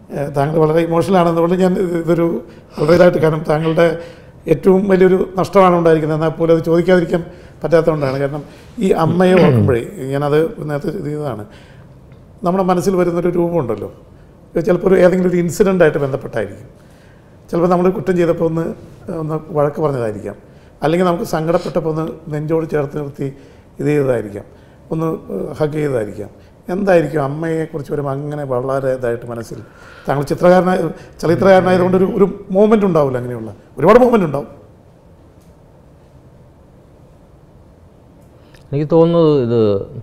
ഏഹ് താങ്കൾ വളരെ ഇമോഷണൽ ആണെന്നുകൊണ്ട് ഞാൻ ഇതൊരു വളരെ ഇതായിട്ട് കാരണം താങ്കളുടെ ഏറ്റവും വലിയൊരു നഷ്ടമാണ് ഉണ്ടായിരിക്കുന്നത് എന്നാൽ പോലും അത് ചോദിക്കാതിരിക്കാൻ പറ്റാത്തതുകൊണ്ടാണ് കാരണം ഈ അമ്മയെ ഓർക്കുമ്പോഴേ ഞാനത് നേരത്തെ ഇത് ചെയ്തതാണ് നമ്മുടെ മനസ്സിൽ വരുന്നൊരു രൂപമുണ്ടല്ലോ ഇത് ചിലപ്പോൾ ഒരു ഏതെങ്കിലും ഒരു ഇൻസിഡൻ്റ് ആയിട്ട് ബന്ധപ്പെട്ടായിരിക്കും ചിലപ്പോൾ നമ്മൾ കുറ്റം ചെയ്തപ്പോൾ ഒന്ന് ഒന്ന് വഴക്ക് പറഞ്ഞതായിരിക്കാം അല്ലെങ്കിൽ നമുക്ക് സങ്കടപ്പെട്ടപ്പോൾ ഒന്ന് നെഞ്ചോട് ചേർത്ത് നിർത്തി ഇത് ചെയ്തതായിരിക്കാം ഒന്ന് ഹഗ് ചെയ്തതായിരിക്കാം എന്തായിരിക്കും അമ്മയെക്കുറിച്ച് വരുമ്പോൾ അങ്ങനെ വളരെ ഇതായിട്ട് മനസ്സിൽ താങ്കൾ ചിത്രകാരനായ ചലച്ചിത്രകാരനായതുകൊണ്ട് ഒരു ഒരു മൂമെൻ്റ് ഉണ്ടാവില്ല അങ്ങനെയുള്ള ഒരുപാട് മൂമെൻ്റ് ഉണ്ടാവും എനിക്ക് തോന്നുന്നത് ഇത്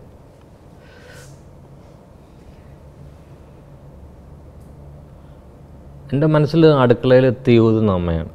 എൻ്റെ മനസ്സിൽ അടുക്കളയിൽ തീ ഊതുന്ന അമ്മയാണ്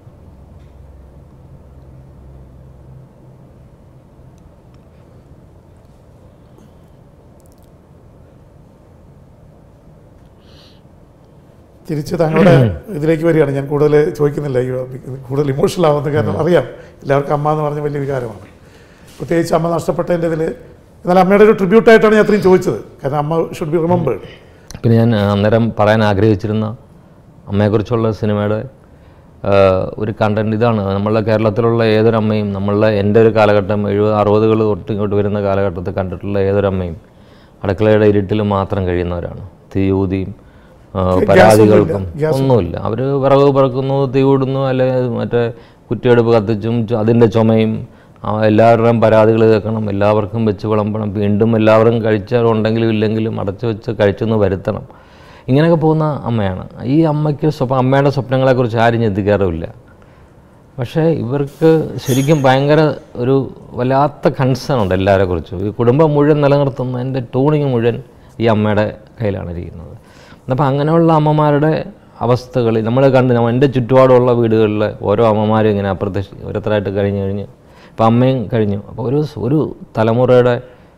തിരിച്ച് താങ്കളുടെ ഇതിലേക്ക് വരികയാണ് ഞാൻ കൂടുതൽ ചോദിക്കുന്നില്ല ഈ കൂടുതൽ ഇമോഷണൽ ആവുന്നത് കാരണം അറിയാം എല്ലാവർക്കും അമ്മ എന്ന് പറഞ്ഞ വലിയ വികാരമാണ് പ്രത്യേകിച്ച് അമ്മ നഷ്ടപ്പെട്ടതിൻ്റെ ഇതിൽ എന്നാൽ അമ്മയുടെ ഒരു ട്രിബ്യൂട്ടായിട്ടാണ് ഞാൻ അത്രയും ചോദിച്ചത് കാരണം അമ്മ ഷുഡ് ബി റിമെമ്പേർഡ് പിന്നെ ഞാൻ അന്നേരം പറയാൻ ആഗ്രഹിച്ചിരുന്ന അമ്മയെക്കുറിച്ചുള്ള സിനിമയുടെ ആ, ഒരു കണ്ടന്റ് ഇതാണ് നമ്മളുടെ കേരളത്തിലുള്ള ഏതൊരമ്മയും നമ്മളുടെ എൻ്റെ ഒരു കാലഘട്ടം എഴുപത് അറുപതുകൾ തൊട്ട് ഇങ്ങോട്ട് വരുന്ന കാലഘട്ടത്തിൽ കണ്ടിട്ടുള്ള ഏതൊരമ്മയും അടുക്കളയുടെ ഇരുട്ടിൽ മാത്രം കഴിയുന്നവരാണ് തീയൂതിയും ആ, പരാതികൾക്കും ഒന്നുമില്ല അവർ വിറക് പറക്കുന്നു തീ കൂടുന്നു അല്ലെങ്കിൽ മറ്റേ കുറ്റിയെടുപ്പ് കത്തിച്ചും ചു- അതിൻ്റെ ചുമയും ആ, എല്ലാവരുടെയും പരാതികൾ കേൾക്കണം എല്ലാവർക്കും വെച്ച് വിളമ്പണം വീണ്ടും എല്ലാവരും കഴിച്ചവരുണ്ടെങ്കിലും ഇല്ലെങ്കിലും അടച്ചു വെച്ച് കഴിച്ചെന്ന് വരുത്തണം ഇങ്ങനെയൊക്കെ പോകുന്ന അമ്മയാണ് ഈ അമ്മയ്ക്ക് സ്വപ്ന അമ്മയുടെ സ്വപ്നങ്ങളെക്കുറിച്ച് ആരും ചിന്തിക്കാറുമില്ല പക്ഷേ ഇവർക്ക് ശരിക്കും ഭയങ്കര ഒരു വല്ലാത്ത കൺസേൺ ഉണ്ട് എല്ലാവരെ കുറിച്ചും ഈ കുടുംബം മുഴുവൻ നിലനിർത്തുന്നതിൻ്റെ ടൂണിങ് മുഴുവൻ ഈ അമ്മയുടെ കയ്യിലാണ് ഇരിക്കുന്നത് അപ്പോൾ അങ്ങനെയുള്ള അമ്മമാരുടെ അവസ്ഥകൾ നമ്മൾ കണ്ട് നമ്മ- എൻ്റെ ചുറ്റുപാടുള്ള വീടുകളിൽ ഓരോ അമ്മമാരും ഇങ്ങനെ അപ്രത്യക്ഷ ഓരോരുത്തരായിട്ട് കഴിഞ്ഞ് കഴിഞ്ഞ് ഇപ്പോൾ അമ്മയും കഴിഞ്ഞു അപ്പോൾ ഒരു ഒരു തലമുറയുടെ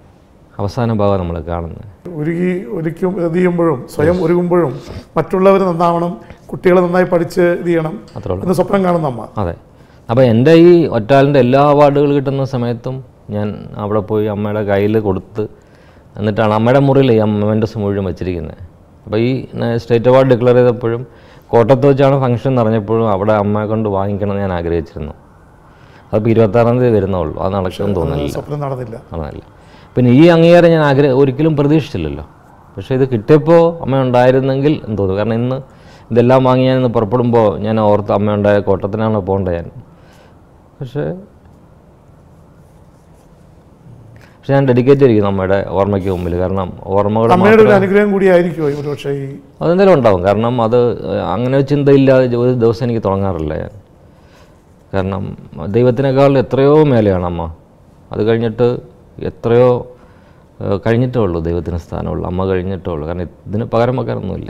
അവസാന ഭാഗം നമ്മൾ കാണുന്നത് ഒരുങ്ങി ഒരുക്കും ഇത് ചെയ്യുമ്പോഴും സ്വയം ഒരുങ്ങുമ്പോഴും മറ്റുള്ളവർ നന്നാവണം കുട്ടികൾ നന്നായി പഠിച്ച് ഇത് ചെയ്യണം അത്രേ ഉള്ളൂ എന്ന് സ്വപ്നം കാണുന്ന അമ്മ അതെ അപ്പോൾ എൻ്റെ ഈ ഒറ്റാലിൻ്റെ എല്ലാ അവാർഡുകൾ കിട്ടുന്ന സമയത്തും ഞാൻ അവിടെ പോയി അമ്മയുടെ കയ്യിൽ കൊടുത്ത് എന്നിട്ടാണ് അമ്മയുടെ മുറിയിൽ ഈ അമ്മേൻ്റെസ് മുഴുവൻ വെച്ചിരിക്കുന്നത് അപ്പോൾ ഈ ന- സ്റ്റേറ്റ് അവാർഡ് ഡിക്ലെയർ ചെയ്തപ്പോഴും കോട്ടയത്ത് വെച്ചാണ് ഫംഗ്ഷൻ എന്ന് അറിഞ്ഞപ്പോഴും അവിടെ അമ്മയെ കൊണ്ട് വാങ്ങിക്കണം എന്ന് ഞാൻ ആഗ്രഹിച്ചിരുന്നു അതിപ്പോൾ ഇരുപത്താറാം തീയതി വരുന്നുള്ളൂ അത് നടക്കുമെന്ന് തോന്നുന്നില്ല സ്വപ്നം നടന്നില്ല നടന്നില്ല പിന്നെ ഈ അംഗീകാരം ഞാൻ ആഗ്രഹ ഒരിക്കലും പ്രതീക്ഷിച്ചില്ലല്ലോ പക്ഷേ ഇത് കിട്ടിയപ്പോൾ അമ്മ ഉണ്ടായിരുന്നെങ്കിൽ എന്ന് തോന്നുന്നു കാരണം ഇന്ന് ഇതെല്ലാം വാങ്ങി ഞാൻ ഇന്ന് പുറപ്പെടുമ്പോൾ ഞാൻ ഓർത്ത് അമ്മ ഉണ്ടായ കോട്ടത്തിനാണ് പോകേണ്ടത് ഞാൻ പക്ഷേ പക്ഷെ ഞാൻ ഡെഡിക്കേറ്റ് ചെയ്തിരിക്കുന്നു അമ്മയുടെ ഓർമ്മയ്ക്ക് മുമ്പിൽ കാരണം ഓർമ്മകൾ അമ്മയുടെ ഒരു അനുഗ്രഹം കൂടി ആയിരിക്കുമോ ഒരു പക്ഷേ ഈ അതെന്തായാലും ഉണ്ടാവും കാരണം അത് അങ്ങനെ ഒരു ചിന്തയില്ലാതെ ഒരു ദിവസം എനിക്ക് തുടങ്ങാറില്ല ഞാൻ കാരണം ദൈവത്തിനേക്കാൾ എത്രയോ മേലെയാണ് അമ്മ അത് കഴിഞ്ഞിട്ട് എത്രയോ ഏഹ്, കഴിഞ്ഞിട്ടേ ഉള്ളൂ ദൈവത്തിന് സ്ഥാനമുള്ളൂ അമ്മ കഴിഞ്ഞിട്ടേ ഉള്ളൂ കാരണം ഇതിന് പകരം വെക്കാനൊന്നുമില്ല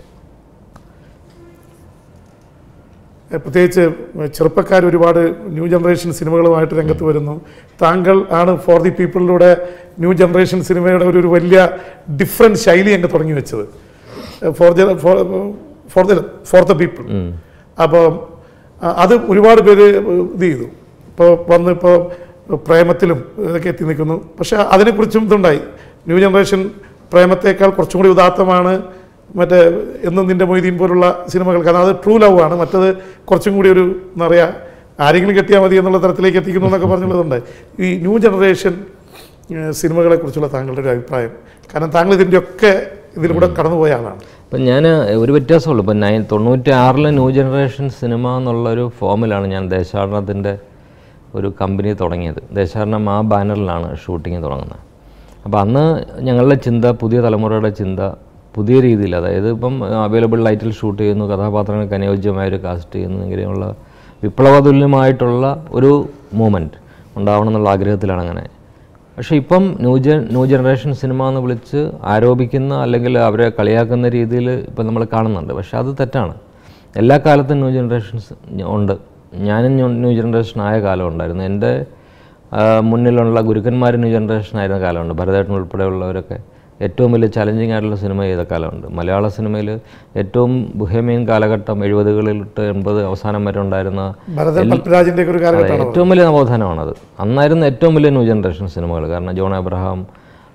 എ, പ്രത്യേകിച്ച് ചെറുപ്പക്കാർ ഒരുപാട് ന്യൂ ജനറേഷൻ സിനിമകളുമായിട്ട് രംഗത്ത് വരുന്നു താങ്കൾ ആണ് ഫോർ ദി പീപ്പിളിലൂടെ ന്യൂ ജനറേഷൻ സിനിമയുടെ ഒരു ഒരു വലിയ ഡിഫറെൻറ്റ് ശൈലി അങ്ങ് തുടങ്ങി വെച്ചത് for for the for the people അപ്പോൾ അത് ഒരുപാട് പേര് ഇത് ചെയ്തു ഇപ്പോൾ വന്ന് ഇപ്പോൾ പ്രേമത്തിലും ഇതൊക്കെ എത്തി നിൽക്കുന്നു പക്ഷേ അതിനെക്കുറിച്ചും ഇതുണ്ടായി ന്യൂ ജനറേഷൻ പ്രേമത്തേക്കാൾ കുറച്ചും കൂടി ഉദാത്തമാണ് മറ്റേ എന്നും നിന്റെ മൊയ്തീൻ പോലുള്ള സിനിമകൾ കാരണം അത് ട്രൂ ലവ് ആണ് മറ്റത് കുറച്ചും കൂടി ഒരു എന്താ പറയുക ആരെങ്കിലും കെട്ടിയാൽ മതി എന്നുള്ള തരത്തിലേക്ക് എത്തിക്കുന്നു എന്നൊക്കെ പറഞ്ഞുള്ളതുണ്ടായി ഈ ന്യൂ ജനറേഷൻ സിനിമകളെ കുറിച്ചുള്ള താങ്കളുടെ ഒരു അഭിപ്രായം കാരണം താങ്കൾ ഇതിൻ്റെയൊക്കെ ഇതിലൂടെ കടന്നുപോയ ആളാണ് ഇപ്പം ഞാൻ ഒരു വ്യത്യാസമുള്ളൂ ഇപ്പം നയൻ തൊണ്ണൂറ്റി ആറിലെ ന്യൂ ജനറേഷൻ സിനിമ എന്നുള്ളൊരു ഫോമിലാണ് ഞാൻ ദേശാടനത്തിൻ്റെ ഒരു കമ്പനി തുടങ്ങിയത് ദേശാടനം ആ ബാനറിലാണ് ഷൂട്ടിങ് തുടങ്ങുന്നത് അപ്പോൾ അന്ന് ഞങ്ങളുടെ ചിന്ത പുതിയ തലമുറയുടെ ചിന്ത പുതിയ രീതിയിൽ അതായത് ഇപ്പം അവൈലബിൾ ലൈറ്റിൽ ഷൂട്ട് ചെയ്യുന്നു കഥാപാത്രങ്ങൾക്ക് അനുയോജ്യമായ ഒരു കാസ്റ്റ് ചെയ്യുന്നു ഇങ്ങനെയുള്ള വിപ്ലവതുല്യമായിട്ടുള്ള ഒരു മൂമെൻറ്റ് ഉണ്ടാവണം എന്നുള്ള ആഗ്രഹത്തിലാണ് അങ്ങനെ പക്ഷേ ഇപ്പം new gen new generation cinema എന്ന് വിളിച്ച് ആരോപിക്കുന്ന അല്ലെങ്കിൽ അവരെ കളിയാക്കുന്ന രീതിയിൽ ഇപ്പം നമ്മൾ കാണുന്നുണ്ട് പക്ഷേ അത് തെറ്റാണ് എല്ലാ കാലത്തും ന്യൂ ജനറേഷൻസ് ഉണ്ട് ഞാനും ന്യൂ ന്യൂ ജനറേഷൻ ആയ കാലം ഉണ്ടായിരുന്നു എൻ്റെ ആ, മുന്നിലുള്ള ഗുരുക്കന്മാർ ന്യൂ ജനറേഷൻ ആയിരുന്ന കാലമുണ്ട് ഭരതേട്ടൻ ഉൾപ്പെടെയുള്ളവരൊക്കെ ഏറ്റവും വലിയ ചലഞ്ചിങ് ആയിട്ടുള്ള സിനിമ ചെയ്ത കാലമുണ്ട് മലയാള സിനിമയിൽ ഏറ്റവും ബുഹേമിയൻ കാലഘട്ടം എഴുപതുകളിലിട്ട് എൺപത് അവസാനം വരെ ഉണ്ടായിരുന്ന ഭരതൻ പത്മരാജിൻ്റെ ഒക്കെ ഒരു അതെ, കാലഘട്ടമാണ് ഏറ്റവും വലിയ നവോത്ഥാനമാണത് അന്നായിരുന്നു ഏറ്റവും വലിയ ന്യൂ ജനറേഷൻ സിനിമകൾ കാരണം ജോൺ എബ്രഹാം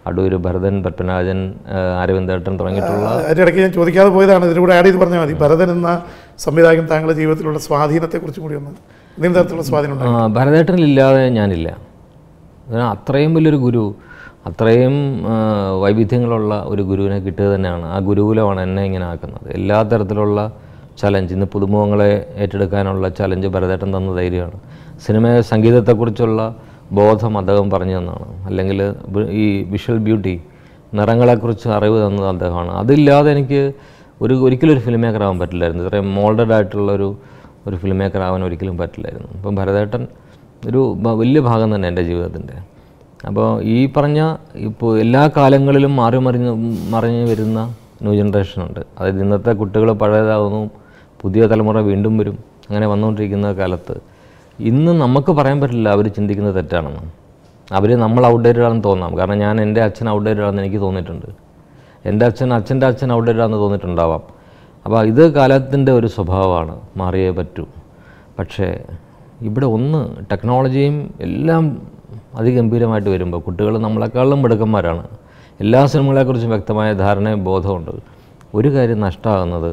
അടൂർ ഭരതൻ പത്മനാഭൻ ആ, അരവിന്ദേട്ടൻ തുടങ്ങിയിട്ടുള്ള അതിൻ്റെ ഇടയ്ക്ക് ഞാൻ ചോദിക്കാതെ പോയതാണ് ഇതിലൂടെ ആഡ് ചെയ്ത് പറഞ്ഞാൽ മതി ഭരതൻ എന്ന സംവിധായകൻ താങ്കളുടെ ജീവിതത്തിലുള്ള സ്വാധീനത്തെക്കുറിച്ചും കൂടി ഒന്ന് എന്തെങ്കിലും തരത്തിലുള്ള സ്വാധീനം ഉണ്ടായി ആ, ഭരതേട്ടനില്ലാതെ ഞാനില്ല അതിന് അത്രയും വലിയൊരു ഗുരു അത്രയും ആ, വൈവിധ്യങ്ങളുള്ള ഒരു ഗുരുവിനെ കിട്ടുക തന്നെയാണ് ആ ഗുരുകുലമാണ് എന്നെ ഇങ്ങനെ ആക്കുന്നത് എല്ലാ തരത്തിലുള്ള ചലഞ്ച് ഇന്ന് പുതുമുഖങ്ങളെ ഏറ്റെടുക്കാനുള്ള ചലഞ്ച് ഭരതേട്ടൻ തന്ന ധൈര്യമാണ് സിനിമ സംഗീതത്തെക്കുറിച്ചുള്ള ബോധം അദ്ദേഹം പറഞ്ഞു തന്നതാണ് അല്ലെങ്കിൽ ബ്- ഈ വിഷ്വൽ ബ്യൂട്ടി നിറങ്ങളെക്കുറിച്ച് അറിവ് തന്നത് അദ്ദേഹമാണ് അതില്ലാതെ എനിക്ക് ഒരു ഒരിക്കലും ഒരു ഫിലിം മേക്കർ ആവാൻ പറ്റില്ലായിരുന്നു ഇത്രയും മോൾഡഡ് ആയിട്ടുള്ള ഒരു ഒരു ഫിലിം മേക്കർ ആവാൻ ഒരിക്കലും പറ്റില്ലായിരുന്നു അപ്പം ഭരതേട്ടൻ ഒരു ബ- വലിയ ഭാഗം തന്നെ എൻ്റെ ജീവിതത്തിൻ്റെ അപ്പോൾ ഈ പറഞ്ഞ ഇപ്പോൾ എല്ലാ കാലങ്ങളിലും മാറി മറിഞ്ഞ് മറിഞ്ഞ് വരുന്ന ന്യൂ ജനറേഷൻ ഉണ്ട് അതായത് ഇന്നത്തെ കുട്ടികൾ പഴയതാകുന്നു പുതിയ തലമുറ വീണ്ടും വരും അങ്ങനെ വന്നുകൊണ്ടിരിക്കുന്ന കാലത്ത് ഇന്ന് നമുക്ക് പറയാൻ പറ്റില്ല അവർ ചിന്തിക്കുന്നത് തെറ്റാണെന്ന് അവർ നമ്മൾ ഔട്ട്ഡേറ്റഡ് ആണെന്ന് തോന്നാം കാരണം ഞാൻ എൻ്റെ അച്ഛൻ ഔട്ട്ഡേറ്റഡ് ആണെന്ന് എനിക്ക് തോന്നിയിട്ടുണ്ട് എൻ്റെ അച്ഛൻ അച്ഛൻ്റെ അച്ഛൻ ഔട്ട്ഡേറ്റഡ് ആണെന്ന് തോന്നിയിട്ടുണ്ടാവാം അപ്പോൾ ഇത് കാലത്തിൻ്റെ ഒരു സ്വഭാവമാണ് മാറിയേ പറ്റൂ പക്ഷേ ഇവിടെ ഒന്ന് ടെക്നോളജിയും എല്ലാം അതിഗംഭീരമായിട്ട് വരുമ്പോൾ കുട്ടികൾ നമ്മളെക്കാളും മിടുക്കന്മാരാണ് എല്ലാ സിനിമകളെക്കുറിച്ചും വ്യക്തമായ ധാരണയും ബോധമുണ്ട് ഒരു കാര്യം നഷ്ടമാകുന്നത്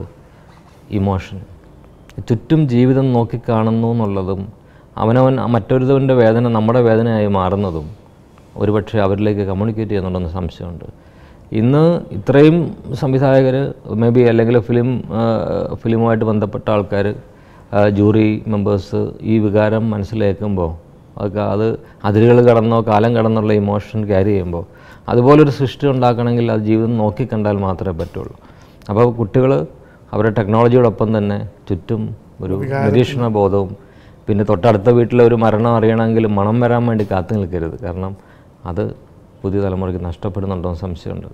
ഇമോഷൻ ചുറ്റും ജീവിതം നോക്കിക്കാണുന്നു എന്നുള്ളതും അവനവൻ മറ്റൊരുത്തവൻ്റെ വേദന നമ്മുടെ വേദനയായി മാറുന്നതും ഒരുപക്ഷെ അവരിലേക്ക് കമ്മ്യൂണിക്കേറ്റ് ചെയ്യുന്നുണ്ടെന്ന് സംശയമുണ്ട് ഇന്ന് ഇത്രയും സംവിധായകർ മേ ബി അല്ലെങ്കിൽ ഫിലിം ഫിലിമുമായിട്ട് ബന്ധപ്പെട്ട ആൾക്കാർ ജൂറി മെമ്പേഴ്സ് ഈ വികാരം മനസ്സിലേക്കുമ്പോൾ അതൊക്കെ അത് അതിരുകൾ കടന്നോ കാലം കടന്നുള്ള ഇമോഷൻ ക്യാരി ചെയ്യുമ്പോൾ അതുപോലൊരു സൃഷ്ടി ഉണ്ടാക്കണമെങ്കിൽ അത് ജീവിതം നോക്കിക്കണ്ടാൽ മാത്രമേ പറ്റുള്ളൂ അപ്പോൾ കുട്ടികൾ അവരുടെ ടെക്നോളജിയോടൊപ്പം തന്നെ ചുറ്റും ഒരു നിരീക്ഷണ ബോധവും പിന്നെ തൊട്ടടുത്ത വീട്ടിലെ ഒരു മരണം അറിയണമെങ്കിൽ മണം വരാൻ വേണ്ടി കാത്തു നിൽക്കരുത് കാരണം അത് പുതിയ തലമുറയ്ക്ക് നഷ്ടപ്പെടുന്നുണ്ടോ എന്ന് സംശയമുണ്ട്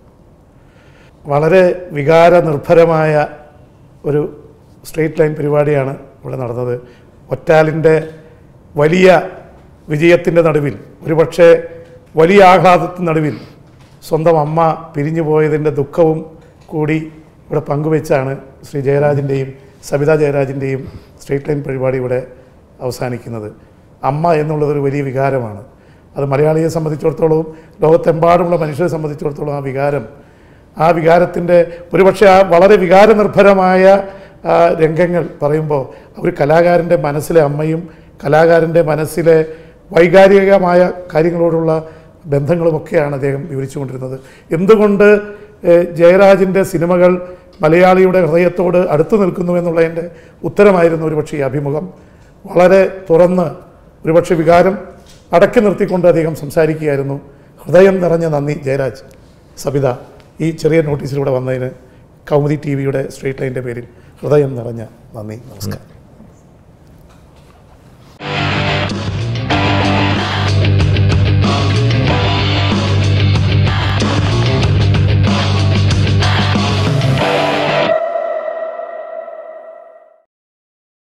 വളരെ വികാര നിർഭരമായ ഒരു സ്ട്രീറ്റ് ലൈൻ പരിപാടിയാണ് ഇവിടെ നടന്നത് ഒറ്റാലിൻ്റെ വലിയ വിജയത്തിൻ്റെ നടുവിൽ ഒരുപക്ഷെ വലിയ ആഹ്ലാദത്തിൻ്റെ നടുവിൽ സ്വന്തം അമ്മ പിരിഞ്ഞു പോയതിൻ്റെ ദുഃഖവും കൂടി ഇവിടെ പങ്കുവെച്ചാണ് ശ്രീ ജയരാജിൻ്റെയും സവിത ജയരാജിൻ്റെയും സ്ട്രീറ്റ് ലൈൻ പരിപാടി ഇവിടെ അവസാനിക്കുന്നത് അമ്മ എന്നുള്ളത് ഒരു വലിയ വികാരമാണ് അത് മലയാളിയെ സംബന്ധിച്ചിടത്തോളവും ലോകത്തെമ്പാടുമുള്ള മനുഷ്യരെ സംബന്ധിച്ചിടത്തോളം ആ വികാരം ആ വികാരത്തിൻ്റെ ഒരുപക്ഷെ ആ വളരെ വികാരനിർഭരമായ ആ, രംഗങ്ങൾ പറയുമ്പോൾ ഒരു കലാകാരൻ്റെ മനസ്സിലെ അമ്മയും കലാകാരൻ്റെ മനസ്സിലെ വൈകാരികമായ കാര്യങ്ങളോടുള്ള ബന്ധങ്ങളുമൊക്കെയാണ് അദ്ദേഹം വിവരിച്ചുകൊണ്ടിരുന്നത് എന്തുകൊണ്ട് ഏഹ്, ജയരാജിൻ്റെ സിനിമകൾ മലയാളിയുടെ ഹൃദയത്തോട് അടുത്തു നിൽക്കുന്നു എന്നുള്ളതിൻ്റെ ഉത്തരമായിരുന്നു ഒരുപക്ഷെ ഈ അഭിമുഖം വളരെ തുറന്ന് ഒരുപക്ഷെ വികാരം അടക്കി നിർത്തിക്കൊണ്ട് അദ്ദേഹം സംസാരിക്കുകയായിരുന്നു ഹൃദയം നിറഞ്ഞ നന്ദി ജയരാജ് സബിത ഈ ചെറിയ നോട്ടീസിലൂടെ വന്നതിന് കൗമുദി ടി വിയുടെ സ്ട്രീറ്റ് ലൈൻ്റെ പേരിൽ ഹൃദയം നിറഞ്ഞ നന്ദി നമസ്കാരം